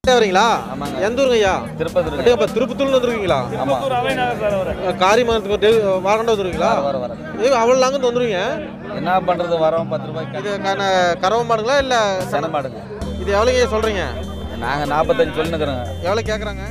வரீங்களா ஆமாங்க. எந்த ஊருங்க ஐயா திருப்பதி இருக்கு. அப்படியே அப்ப திருப்பத்தூர்ல வந்துருக்கீங்களா ஆமா காரியமானத்துக்கு டெலி வாகண்ட வந்துருக்கீங்களா வர வர ஏ அவ்வளோ லாங்க வந்துருவீங்க என்ன பண்றது வரோம் பத்து ரூபாய்க்கு இது கன கறவை மாடுங்களா இல்ல சென மாடுங்க இது எவ்வளோங்க சொல்றீங்க நாங்க நாற்பத்தஞ்சு சொல்லுங்கிறோங்க எவ்வளோ கேட்குறாங்க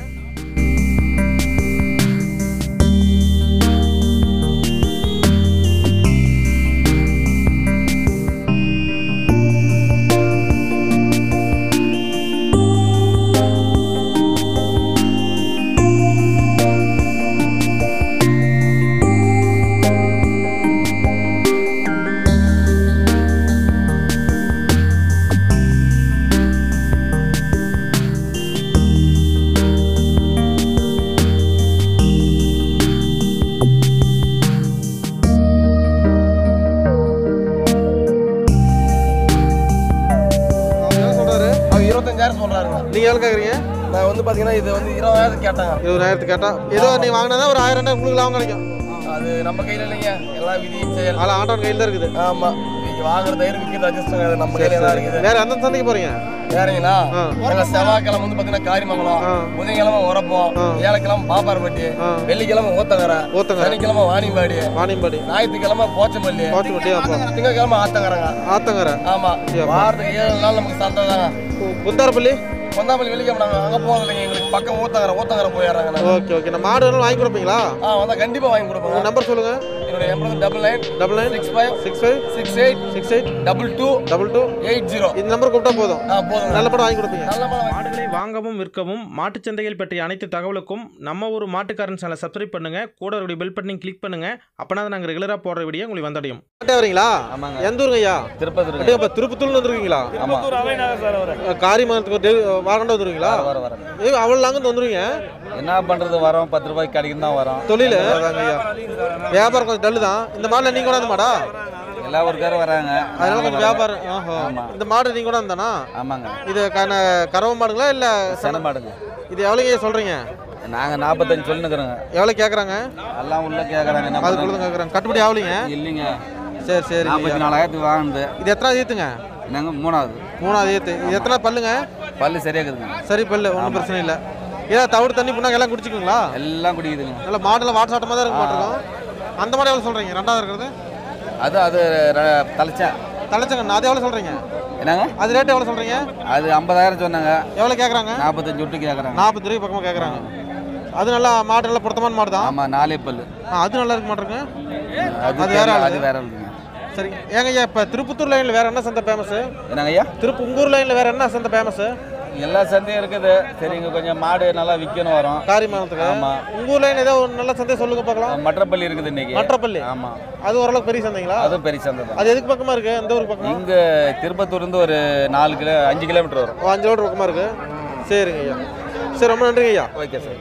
அவர் என்ன சொல்றாரு அவர் இருபத்தஞ்சாயிரம் சொல்றாருங்க நீங்க எவ்வளோ கேட்குறீங்க நான் வந்து பாத்தீங்கன்னா இது வந்து இருபதாயிரம் கேட்டாங்க இருபதாயிரத்து கேட்டா ஏதோ நீ வாங்கினா ஒரு ஆயிரம் ரெண்டாயிரம் உங்களுக்கு லாபம் கிடைக்கும் அது நம்ம கையில இல்லைங்க எல்லாம் விதியும் செயல் அதில் ஆண்டவன் கையில் தான் இருக்குது ஆமா நீங்க வாங்குற தயிர் விற்கிறது அட்ஜஸ்ட் அது நம்ம கையில தான் இருக்குது வேற எந்த சந்தைக்கு போறீங்க வேறீங்களா ஆ. நாங்க செவ்வாய்க்கிழமை வந்து பாத்தீங்கன்னா காரிமங்கலம் ஆ. புதன்கிழமை உரப்போம் ஆ. வியாழக்கிழமை பாப்பார்பட்டி ஆ. வெள்ளிக்கிழமை ஊத்தங்கரை ஊத்தங்கரை. சனிக்கிழமை வாணியம்பாடி வாணியம்பாடி ஞாயிற்றுக்கிழமை போச்சம்பள்ளி கோச்சுப்பட்டி அப்போ திங்கக்கிழமை ஆத்தங்கரைங்க ஆத்தங்கரை ஆமா சரி. வாரத்துக்கு ஏழு நாள் நமக்கு சந்தை தாங்க கு- குந்தாரப்பள்ளி கொந்தாம்பள்ளி வெள்ளிக்கிழமை நாங்க அங்க போறது இல்லைங்க எங்களுக்கு பக்கம் ஊத்தங்கரை ஊத்தங்கரை போயிடுறாங்க நாங்க ஓகே ஓகே நம்ம மாடு வேணும் வாங்கி கொடுப்பீங்களா ஆ வந்தா கண்டிப்பா வாங்கி கொடுப்போங்க உங்கள் நம்பர் சொல்லுங்க என்னுடைய எண்பது double nine double nine six five six five six eight six eight double two double two eight zero இந்த நம்பர் கூப்பிட்டா போதும் ஆ போதுங்க நல்ல படம் வாங்கி கொடுப்பீங்க நல்ல பழம் மாடுகளை வாங்கவும் விற்கவும் மாட்டுச் சந்தைகள் பற்றிய அனைத்து தகவலுக்கும் நம்ம ஒரு மாட்டுக்காரன் சேனலை சப்ஸ்கிரைப் பண்ணுங்க கூட ஒரு பெல் பட்டனையும் கிளிக் பண்ணுங்க அப்பனா தான் நாங்கள் ரெகுலராக போடுற வீடியோ உங்களுக்கு வந்தடையும் மாட்டே வரீங்களா ஆமாங்க எந்த ஊருங்க ஐயா திருப்பதி இருக்கு. அப்படியே அப்ப திருப்பத்தூர்ல வந்துருக்கீங்களா ஆமா காரியமானத்துக்கு டெலி வாகண்ட வந்துருக்கீங்களா வர வர ஏ அவ்வளோ லாங்க வந்துருவீங்க என்ன பண்றது வரோம் பத்து ரூபாய்க்கு கிடைக்கும் தான் வரோம் தொழில் ஐயா வியாபாரம் கொஞ்சம் டல்லு தான் இந்த மாடல நீங்க கூட மாடா எல்லா ஊருக்காரும் வராங்க அதனால கொஞ்சம் வியாபாரம் ஆஹோ ஆமா. இந்த மாடு நீங்க கூட இருந்தானா ஆமாங்க இது கன கறவை மாடுங்களா இல்ல சென மாடுங்க இது எவ்வளோங்க சொல்றீங்க நாங்க நாற்பத்தஞ்சு சொல்லுங்கிறோங்க எவ்வளோ கேட்குறாங்க எல்லாம் உள்ள கேக்குறாங்க என்ன அது பண்றது? கொடுத்து கேட்குறாங்க கட்டுப்படி ஆகலைங்க இல்லைங்க சரி சரி நாற்பத்தி நாலாயிரத்துக்கு வாங்கினது இது எத்தனாவது ஈத்துங்க என்னங்க மூணாவது மூணாவது ஈத்து இது எத்தனை பல்லுங்க பல்லு சரியா இருக்குதுங்க சரி பல்லு ஒன்றும் பிரச்சனை இல்லை ஏன் தவிடு தண்ணி புண்ணாங்க எல்லாம் குடிச்சுக்குங்களா எல்லாம் குடிக்குதுங்க நல்ல மாடெல்லாம் வாட்ஸ் ஆட்டமாக தான் இருக்க மாட்டிருக்கோம் அந்த மாடு எவ்வளோ சொல்கிறீங்க ரெண்டாவது இருக்கிறது அது அது ர- தலைச்சேன் தலைச்சங்கண்ணா அது எவ்வளோ சொல்கிறீங்க என்னங்க அது ரேட் எவ்வளோ சொல்கிறீங்க அது ஐம்பதாயிரம் சொன்னாங்க எவ்வளோ கேட்குறாங்க நாற்பத்தஞ்சு விட்டு கேட்குறாங்க நாற்பது ரூபாய் பக்கமாக கேட்குறாங்க அது நல்லா மாடு நல்லா பொருத்தமான மாடு தான் ஆமா நாலே பல்லு ஆ, அது நல்லா இருக்க மாட்டிருங்க அது அது வேற வேற ஆளு. அது வேற ஆளுங்க சரி ஏங்க ஐயா இப்போ திருப்பத்தூர் லைனில் வேறு என்ன சந்தை ஃபேமஸு என்னங்க ஐயா திருப்பு உங்கூர் லைனில் வேறு என்ன சந்தை ஃபேமஸு எல்லா சந்தையும் இருக்குது சரி இங்க கொஞ்சம் மாடு நல்லா விற்கணும் வரும் காரியமானத்துக்கு ஆமா உங்கூர் லைன் ஏதோ ஒரு நல்ல சந்தை சொல்லுங்க பார்க்கலாம் மற்றப்பள்ளி இருக்குது இன்னைக்கு மற்றப்பள்ளி ஆமா அது ஓரளவுக்கு பெரிய சந்தைங்களா அதுவும் பெரிய சந்தை தான் அது எதுக்கு பக்கமாக இருக்குது எந்த ஊருக்கு பக்கமா இங்க திருப்பத்தூர் இருந்து ஒரு நாலு கிலோ அஞ்சு கிலோமீட்டர் வரும் ஓ, அஞ்சு ரோடு பக்கமாக இருக்கு சரிங்க ஐயா சரி ரொம்ப நன்றிங்க ஐயா ஓகே சார்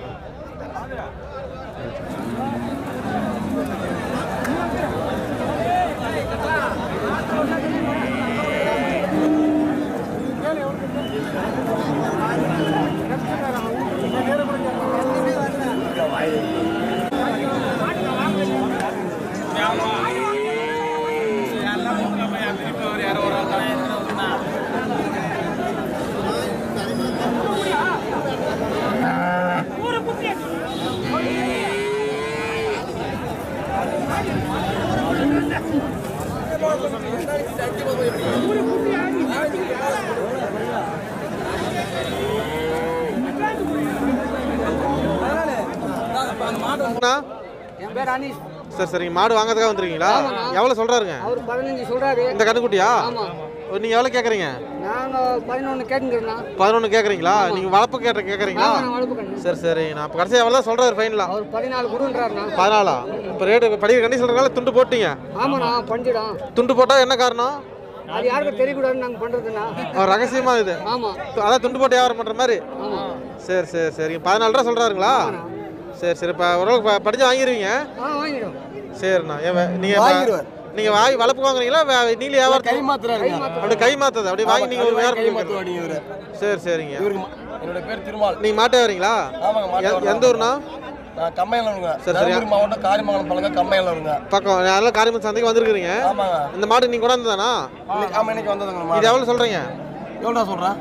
அண்ணா, என் பேர் அனீஸ் சரி சரிங்க மாடு வாங்கிறதுக்காக வந்துருக்கீங்களா எவ்வளோ சொல்கிறாருங்க அவர் பதினஞ்சு சொல்றாரு இந்த கண்ணுக்குட்டியா ஆமா நீங்கள் எவ்வளோ கேட்குறீங்க நாங்க பதினொன்று கேட்டுங்கிறோண்ணா பதினொன்று கேட்குறீங்களா நீங்கள் வளர்ப்பு கேட்ட கேட்குறீங்களா ஆமா நான் வளர்ப்பு கண்ணு சரி சரிங்க நான் இப்போ கடைசி எவ்வளோ தான் சொல்கிறாரு ஃபைனலாக அவர் பதினாலு கொடுன்றாருண்ணா பதினாலா இப்போ ரேட்டு படிக்கிற கண்டிஷன் இருக்கனால துண்டு போட்டீங்க ஆமாண்ணா பஞ்சிடம் துண்டு போட்டால் என்ன காரணம் அது யாருக்கும் தெரியக்கூடாதுன்னு நாங்கள் பண்ணுறதுண்ணா அவர் ரகசியமாக இது ஆமா அதான் துண்டு போட்டு வியாபாரம் பண்ணுற மாதிரி ஆமா சரி சரி சரிங்க பதினாலு ரூபா சொல்கிறாருங்களா சரி சரி இப்போ ஓரளவுக்கு ப- படிச்சு வாங்கிடுவீங்க ஆ வாங்கிடும் சரிண்ணா ஏன் வே- நீங்க வா- வாங்கிடுவேன். நீங்க வாங்கி வளர்ப்பு வாங்குறீங்களா வே- நீங்களே கை வியாபாரம் மாத்துறாருங்க அப்படி கை மாத்தது அப்படி வாங்கி நீங்க ஒரு கை வியாபாரம் மாத்து வாடிங்க இவரு சரி சரிங்க இவருக்கு ம- என்னோட பேர் திருமால் நீங்க மாட்டே வரீங்களா ஆமாங்க மாட்டு எ- வரலாம். எந்த ஊர்னா நான் கம்மையில வருங்க சரி, சரி. தருமபுரி மாவட்டம் காரிமங்கலம் பழங்க கம்மையில வருங்க பக்கம் அதெல்லாம் காரியமன் சந்தைக்கு வந்திருக்கிறீங்க ஆமாங்க இந்த மாடு நீங்க கொண்டாந்து தானா இன்னைக்கு- ஆமா இன்னைக்கு வந்ததுங்க இது மாடு எவ்வளவு சொல்றீங்க எவ்வளோ சொல்கிறேன்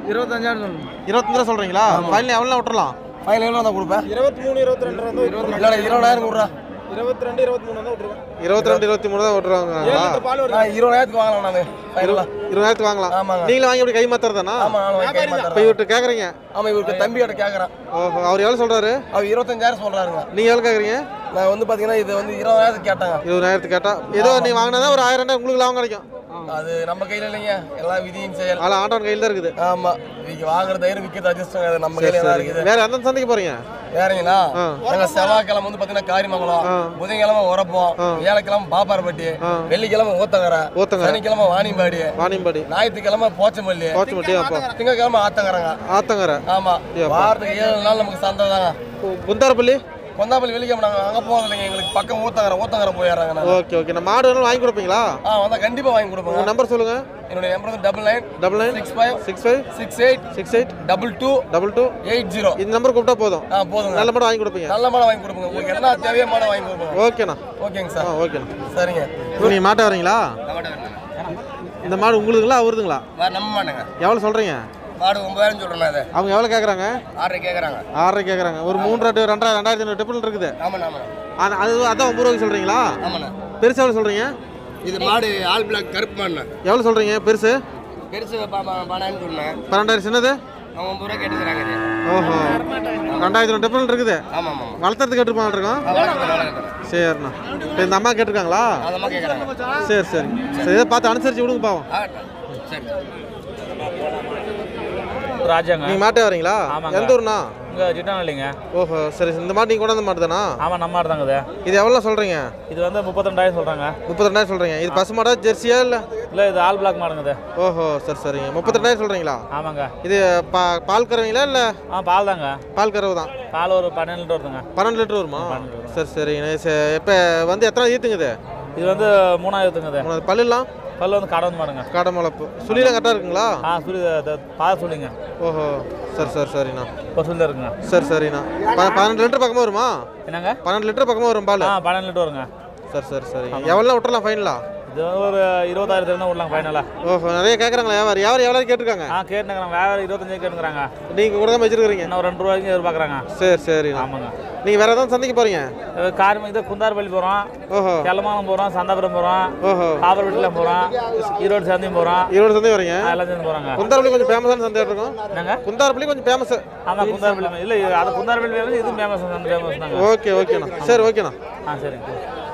இருபத்தஞ்சாயிரம் சொல்லணும் இருபத்தஞ்சு ரூபா சொல்கிறீங்களா ஃபைனல் எவ்வளோ விட்டுறலாம் ஃபைனல் எவ்வளோ தான் கொடுப்பேன் இருபத்தி மூணு இருபத்தி ரெண்டு வந்து இல்லை இருபதாயிரம் கொடுறா இருபத்தி ரெண்டு இருபத்தி மூணு தான் விட்டுருவேன் இருபத்தி ரெண்டு இருபத்தி மூணு தான் விட்டுருவாங்களா நான் இருபதாயிரத்துக்கு வாங்கலாம் நான் ஃபைனலாக இருபதாயிரத்துக்கு வாங்கலாம் ஆமாங்க. நீங்களும் வாங்கி அப்படி கை மாத்துறதானா ஆமாம் நான் வாங்கி கை இப்போ மாத்துறேன். இவர்கிட்ட கேட்குறீங்க ஆமாம் இவருக்கு தம்பியோட கேட்குறேன் ஓஹோ அவர் எவ்வளோ சொல்கிறாரு அவர் இருபத்தஞ்சாயிரம் சொல்கிறாருங்க நீங்கள் எவ்வளோ கேட்குறீங்க நான் வந்து பார்த்தீங்கன்னா இது வந்து இருபதாயிரத்துக்கு கேட்டாங்க இருபதாயிரத்துக்கு கேட்டால் ஏதோ நீ வாங்கினா ஒரு ஆயிரம் ரெண்டாயிரம் உங்களுக்கு லாபம் கிடைக்கும் அது நம்ம கையில் இல்லைங்க எல்லாம் விதியின் செயல் அதில் ஆண்டவன் கையில் தான் இருக்குது ஆமாம் இன்னைக்கு வாங்குற தயிர் விற்கிறது அட்ஜஸ்ட் அது நம்ம கையில் தான் இருக்குது வேற எந்த சந்தைக்கு போறீங்க வேறீங்களா ஆ. நாங்க செவ்வாய்க்கிழமை வந்து பாத்தீங்கன்னா காரிமங்கலம் ஆ. புதன்கிழமை உரப்போம் வியாழக்கிழமை பாப்பாரப்பட்டி வெள்ளிக்கிழமை ஊத்தங்கரை ஊத்தங்கரை. சனிக்கிழமை வாணியம்பாடி வாணியம்பாடி ஞாயிற்றுக்கிழமை போச்சமல்லி போச்சமட்டி அப்போ திங்கக்கிழமை ஆத்தங்கரைங்க ஆத்தங்கரை ஆமா ஏப்பா. வாரத்துக்கு ஏழு நாள் நமக்கு சந்தை தாங்க கு- குந்தாரப்பள்ளி கொந்தாப்பள்ளி வெள்ளிக்கிழமை நாங்க அங்க போறது இல்லைங்க எங்களுக்கு பக்கம் ஊத்தங்கரை ஊத்தங்கரை போயிடுறாங்க நாங்க ஓகே ஓகே நம்ம மாடு வேணாலும் வாங்கி கொடுப்பீங்களா ஆ வந்தா கண்டிப்பா வாங்கி உங்க கொடுப்போங்க நம்பர் சொல்லுங்க என்னுடைய நம்பர் வந்து double nine double nine six five six five six eight six eight double two double two eight zero இந்த நம்பர் கூப்பிட்டா போதும் ஆ போதுங்க நல்ல மாடு வாங்கி கொடுப்பீங்க நல்ல மாடை வாங்கி கொடுப்போங்க உங்களுக்கு என்ன தேவையோ மாடை வாங்கி கொடுப்போங்க ஓகேண்ணா ஓகேங்க ஆ சார் ஓகேண்ணா சரிங்க இப்போ நீங்கள் மாட்ட வரீங்களா இந்த மாடு உங்களுதுங்களா அவருதுங்களா நம்ப மாட்டேங்க எவ்வளோ சொல்கிறீங்க மாடு ஒன்பதாயிரம் சொல்றேன் அது அவங்க எவ்வளோ கேட்குறாங்க ஆர்டர் கேட்குறாங்க ஆறரை கேட்குறாங்க ஒரு மூன்று ரெண்டு ரெண்டாயிரம் ரெண்டாயிரத்தி ஐநூறு டிப்பிள் இருக்குது ஆமாண்ணா ஆமாண்ணா அது அது அதான் ஒம்பது ரூபாய்க்கு சொல்கிறீங்களா ஆமாண்ணா பெருசு எவ்வளோ சொல்கிறீங்க இது மாடு ஆல் பிளாக் கருப்பு மாடுண்ணா எவ்வளோ சொல்கிறீங்க பெருசு பெருசு பணம்னு சொன்னேன் பன்னெண்டாயிரம் சின்னது அவங்க ஒன்பது ரூபா கேட்டுக்கிறாங்க இது ஓஹோ ரெண்டாயிரத்தி ரெண்டு டிப்பிள் இருக்குது ஆமாம் ஆமாம் வளர்த்துறதுக்கு கேட்டுருப்பாங்க இருக்கோம் சரிண்ணா இப்போ இந்த அம்மா கேட்டிருக்காங்களா அதம்மா கேட்குறாங்க சரி சரி சரி இதை பார்த்து அனுசரிச்சு விடுங்க பாவம் சரி ராஜாங்க நீங்கள் மாட்டே வரீங்களா ஆமாங்க. எந்த ஊர்ண்ணா இங்கே ஜிட்டானல்லிங்க ஓஹோ சரி இந்த மாட்டு நீங்கள் கொண்டாந்த மாட்டு தானா ஆமாம் நம்ம மாடு தாங்க இது இது எவ்வளோ சொல்கிறீங்க இது வந்து முப்பத்திரெண்டாயிரம் சொல்கிறாங்க முப்பத்தி ரெண்டாயிரம் சொல்கிறீங்க இது பசு மாடா ஜெர்சியா இல்லை இல்லை இது ஆல் பிளாக் மாடுங்க இது ஓஹோ சரி சரிங்க முப்பத்தி ரெண்டாயிரம் சொல்கிறீங்களா ஆமாங்க இது பா பால் கறவீங்களா இல்லை ஆ பால் தாங்க பால் கறவு தான் பால் ஒரு பன்னெண்டு லிட்டர் வருதுங்க பன்னெண்டு லிட்டர் வருமா சரி சரிங்க இப்போ வந்து எத்தனை ஈத்துங்குது இது வந்து மூணாயிரத்துங்க இது மூணு பல்லுலாம் பல்லு வந்து கடவுள் மாடுங்க காடை முளப்பு சுழிலாம் கரெக்டாக இருக்குங்களா ஆ சொல்லி பால் சொல்லிங்க ஓஹோ சரி சரி சரிண்ணா இப்போ சொல்லி இருக்குங்க சரி சரிண்ணா ப பன்னெண்டு லிட்டர் பக்கமாக வருமா என்னங்க பன்னெண்டு லிட்டர் பக்கமாக வரும் பால் ஆ பன்னெண்டு லிட்டர் வருங்க சரி சரி சரிங்க எவ்வளோ விட்டுறலாம் ஃபைனலா இது வந்து ஒரு இருபதாயிரத்துல இருந்தால் விடலாம் ஃபைனலாக ஓஹோ நிறைய கேட்குறாங்களா வியாபாரி வியாபாரி எவ்வளோ கேட்டிருக்காங்க ஆ கேட்டுங்கிறாங்க வேற இருபத்தஞ்சு கேட்டுங்கிறாங்க நீங்கள் கூட தான் வச்சிருக்கிறீங்க இன்னும் ஒரு ரெண்டு ரூபாய்க்கு எதிர்பார்க்குறாங்க சரி சரிண்ணா ஆமாங்க நீங்கள் வேறு எதாவது சந்தைக்கு போகிறீங்க இது காரம இது குந்தார்பள்ளி போகிறோம் ஓஹோ கிளமானம் போகிறோம் சந்தாபுரம் போகிறோம் ஓஹோ பாப்பர்பட்டியில் போகிறோம் ஈரோடு சந்தையும் போகிறோம் ஈரோடு சந்தை வரீங்க எல்லாம் சேர்ந்து போகிறாங்க குந்தாரப்பள்ளி கொஞ்சம் ஃபேமஸான சந்தை இருக்கும் என்னங்க குந்தாரப்பள்ளி கொஞ்சம் ஃபேமஸ் ஆமாம் குந்தார்பள்ளி இல்லை அது குந்தார்பள்ளி ஃபேமஸ் இதுவும் ஃபேமஸ் அந்த ஃபேமஸ் தாங்க ஓகே ஓகேண்ணா சரி ஓகேண்ணா ஆ சரிங்க